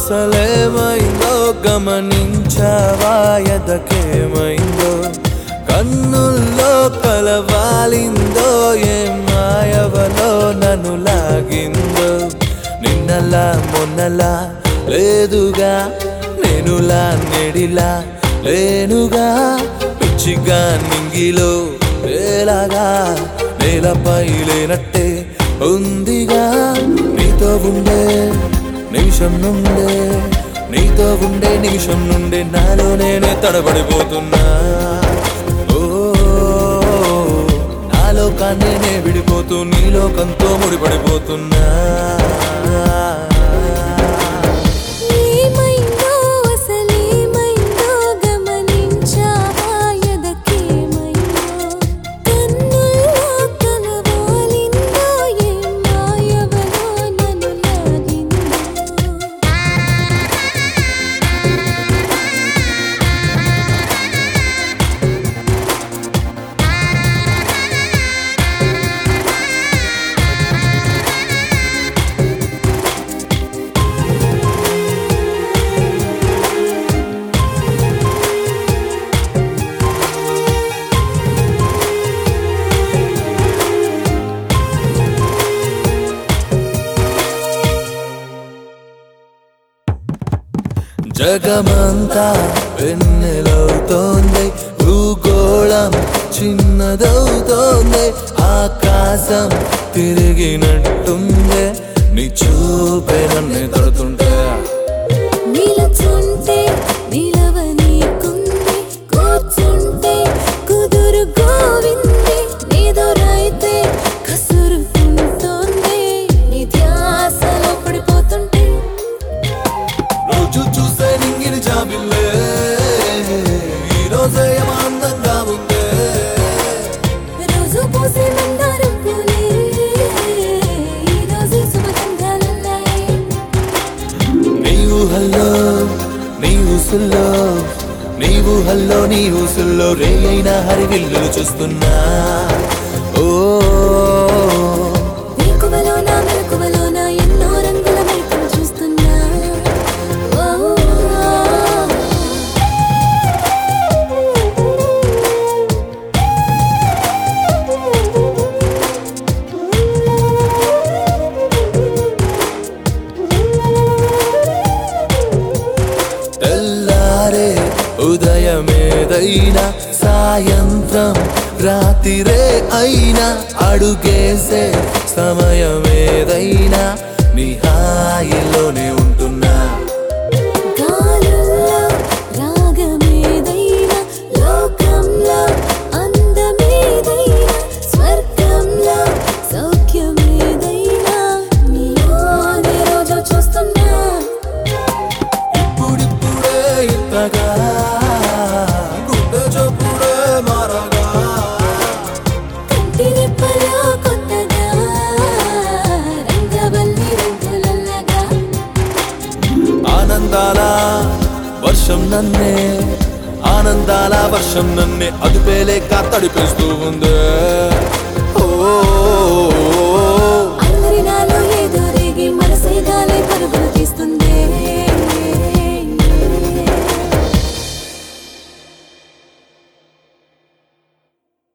అసలేమైందో గమనించవా ఎదకేమైందో కన్నుల్లో కలవాలిందో ఏం మాయవలో నన్ను లాగిందో నిన్నలా మొన్నలా లేదుగా నేనులా నెడిలా లేనుగా పిచ్చిగా నింగిలో వేలాగా నేలపై లేనట్టే ఉందిగా నీతో ఉండే నిమిషం నుండే నీతో ఉండే నిమిషం నుండే నాలో నేనే తడబడిపోతున్నా ఓ నాలో కాన్నే విడిపోతూ నీ లోకంతో ముడిపడిపోతున్నా ఏమైందో అసలేమైందో గమనించావా ఎదకేమైందో కన్నుల్లో కలవాలిందో ఏం మాయవలో నన్ను లాగిందో జగమంతా వెన్నెలవుతోంది భూగోళం చిన్నదవుతోంది ఆకాశం తిరిగినట్టుంది నీ చూపే నన్ను తడుతుంటే నిలుచుంటే నిలవనీకుంది కూర్చుంటే కుదురు గోవింది నిదురైతే కసురుకుంటోంది నీ ధ్యాసలో పడిపోతుంటే రోజు చూసే నింగిని జాబిల్లే ఈ రోజే ఏమో అందంగా ఉందే రోజు పూసే మందారం పూలే ఈరోజు శుభగంధాలున్నాయి నీ ఊహల్లో నీ ఊసుల్లో నీ ఊహల్లో నీ ఊసుల్లో రే అయిన హరివిల్లులు చూస్తున్నా ఓ మెలకువలోన మెలకువలోన ఎన్నో రంగుల మైకం చూస్తున్నా ఓ తెల్లారే ఉదయమేదైనా సాయంత్రం రాత్రిరే అయినా అడుగేసే సమయమేదైనా నీ హాయిలోనే ఉంటున్నా గాలుల్లో రాగమేదైనా లోకంలో అందమేదైనా స్వర్గంలో సౌఖ్యమేదైనా నీలోనే రోజు చూస్తున్నా ఇప్పుడిప్పుడే ఇంతగా గుండె చప్పుడే మారగా కంటి రెప్పలో కొత్తగా రంగవల్లి రంగులల్లగా ఆనందాల వర్షం నన్నే ఆనందాల వర్షం నన్నే అదుపేలేక తడిపేస్తూ ఉంది ఓ